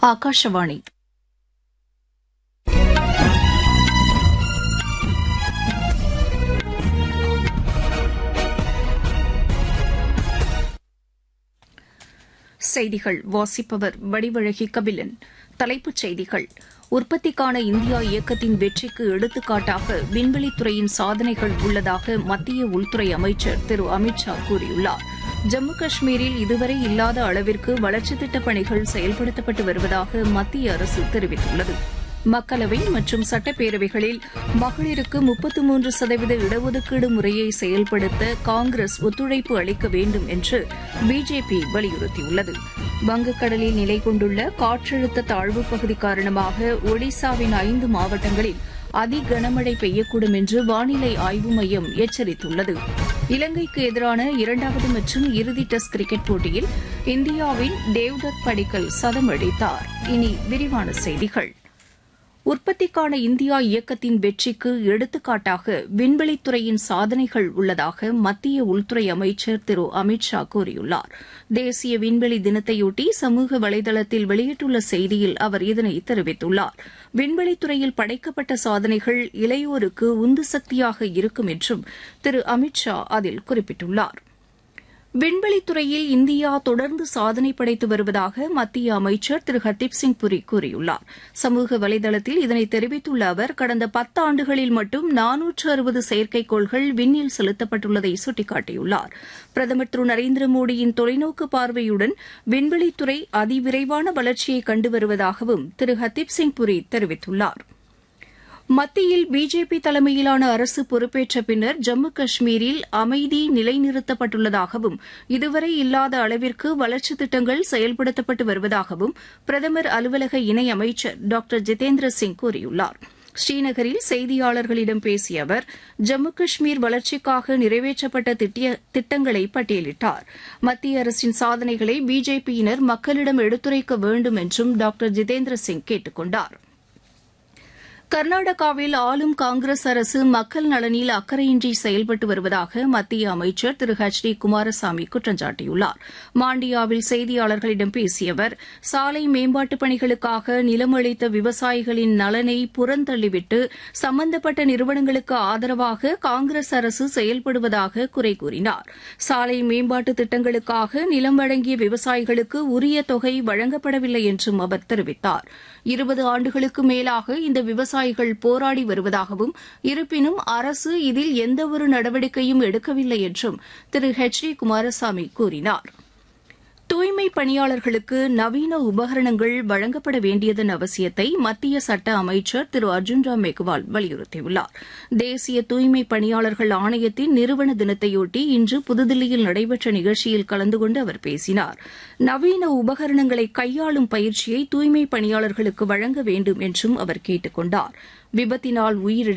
ಆಕಾಶವಾಣಿ செய்திகள் வாசிப்பவர் வடிவழகி கபிலன் தலைப்புச் செய்திகள் உற்பத்திக்கான இந்தியா இயக்கத்தின் வெற்றிக்கு எடுத்துக்காட்டாக விண்வெளித்துறையின் சாதனைகள் உள்ளதாக மத்திய உள்துறை அமைச்சர் திரு அமித் ஷா கூறியுள்ளார் ஜம்மு காஷ்மீரில் இதுவரை இல்லாத அளவிற்கு வளர்ச்சித் திட்டப் பணிகள் செயல்படுத்தப்பட்டு வருவதாக மத்திய அரசு தெரிவித்துள்ளது மக்களவை மற்றும் சட்டப்பேரவைகளில் மகளிருக்கு முப்பத்து மூன்று சதவீத இடஒதுக்கீடு முறையை செயல்படுத்த காங்கிரஸ் ஒத்துழைப்பு அளிக்க வேண்டும் என்று பிஜேபி வலியுறுத்தியுள்ளது வங்கக்கடலில் நிலை கொண்டுள்ள காற்றழுத்த தாழ்வுப் பகுதி காரணமாக ஒடிசாவின் ஐந்து மாவட்டங்களில் அதி கனமழை பெய்யக்கூடும் என்று வானிலை ஆய்வு மையம் எச்சரித்துள்ளது இலங்கைக்கு எதிரான இரண்டாவது மற்றும் இறுதி டெஸ்ட் கிரிக்கெட் போட்டியில் இந்தியாவின் தேவ்தத் படிக்கல் சதம் அடித்தார் இனி விரிவான செய்திகள் உற்பத்திக்கான இந்தியா இயக்கத்தின் வெற்றிக்கு எடுத்துக்காட்டாக விண்வெளித்துறையின் சாதனைகள் உள்ளதாக மத்திய உள்துறை அமைச்சர் திரு அமித் ஷா கூறியுள்ளார் தேசிய விண்வெளி தினத்தையொட்டி சமூக வலைதளத்தில் வெளியிட்டுள்ள செய்தியில் அவர் இதனை தெரிவித்துள்ளார் விண்வெளித்துறையில் படைக்கப்பட்ட சாதனைகள் இளையோருக்கு உந்து சக்தியாக இருக்கும் என்றும் திரு அமித் ஷா அதில் குறிப்பிட்டுள்ளாா் விண்வெளித்துறையில் இந்தியா தொடர்ந்து சாதனை படைத்து வருவதாக மத்திய அமைச்சர் திரு ஹர்தீப் சிங் புரி கூறியுள்ளார் சமூக வலைதளத்தில் இதனை தெரிவித்துள்ள அவர் கடந்த பத்தாண்டுகளில் மட்டும் நானூற்று அறுபது செயற்கைக்கோள்கள் விண்ணில் செலுத்தப்பட்டுள்ளதை சுட்டிக்காட்டியுள்ளார் பிரதமர் திரு நரேந்திர மோடியின் தொலைநோக்கு பார்வையுடன் விண்வெளித்துறை அதிவிரைவான வளர்ச்சியை கண்டு வருவதாகவும் திரு ஹர்தீப் சிங் புரி தெரிவித்துள்ளாா் மத்தியில் பிஜேபி தலைமையிலான அரசு பொறுப்பேற்ற பின்னர் ஜம்மு காஷ்மீரில் அமைதி நிலைநிறுத்தப்பட்டுள்ளதாகவும் இதுவரை இல்லாத அளவிற்கு வளர்ச்சித் திட்டங்கள் செயல்படுத்தப்பட்டு வருவதாகவும் பிரதமர் அலுவலக இணையமைச்சர் டாக்டர் ஜிதேந்திர சிங் கூறியுள்ளார் ஸ்ரீநகரில் செய்தியாளர்களிடம் பேசிய அவர் ஜம்மு காஷ்மீர் வளர்ச்சிக்காக நிறைவேற்றப்பட்ட திட்டங்களை பட்டியலிட்டார் மத்திய அரசின் சாதனைகளை பிஜேபியினர் மக்களிடம் எடுத்துரைக்க வேண்டும் என்றும் டாக்டர் ஜிதேந்திர சிங் கேட்டுக் கொண்டாா் கர்நாடகாவில் ஆளும் காங்கிரஸ் அரசு மக்கள் நலனில் அக்கறையின்றி செயல்பட்டு வருவதாக மத்திய அமைச்சர் திரு ஹெச் டி குமாரசாமி குற்றம் சாட்டியுள்ளார் மாண்டியாவில் செய்தியாளர்களிடம் பேசிய அவர் சாலை மேம்பாட்டுப் பணிகளுக்காக நிலம் அளித்த விவசாயிகளின் நலனை புறந்தள்ளிவிட்டு சம்பந்தப்பட்ட நிறுவனங்களுக்கு ஆதரவாக காங்கிரஸ் அரசு செயல்படுவதாக குறை கூறினார் சாலை மேம்பாட்டு திட்டங்களுக்காக நிலம் வழங்கிய விவசாயிகளுக்கு உரிய தொகை வழங்கப்படவில்லை என்றும் அவர் தெரிவித்தார் இருபது ஆண்டுகளுக்கு மேலாக இந்த விவசாய விவசாயிகள் போராடி வருவதாகவும் இருப்பினும் அரசு இதில் எந்தவொரு நடவடிக்கையும் எடுக்கவில்லை என்றும் திரு ஹெச் டி குமாரசாமி கூறினார் தூய்மை பணியாளர்களுக்கு நவீன உபகரணங்கள் வழங்கப்பட வேண்டியதன் அவசியத்தை மத்திய சட்ட அமைச்சர் திரு அர்ஜுன் ராம் மெக்வால் வலியுறுத்தியுள்ளார் தேசிய தூய்மை பணியாளர்கள் ஆணையத்தின் நிறுவன தினத்தையொட்டி இன்று புதுதில்லியில் நடைபெற்ற நிகழ்ச்சியில் கலந்து கொண்டு அவர் பேசினார் நவீன உபகரணங்களை கையாளும் பயிற்சியை தூய்மை பணியாளர்களுக்கு வழங்க வேண்டும் என்றும் அவர் கேட்டுக் கொண்டார் விபத்தினால் உயிரிழந்த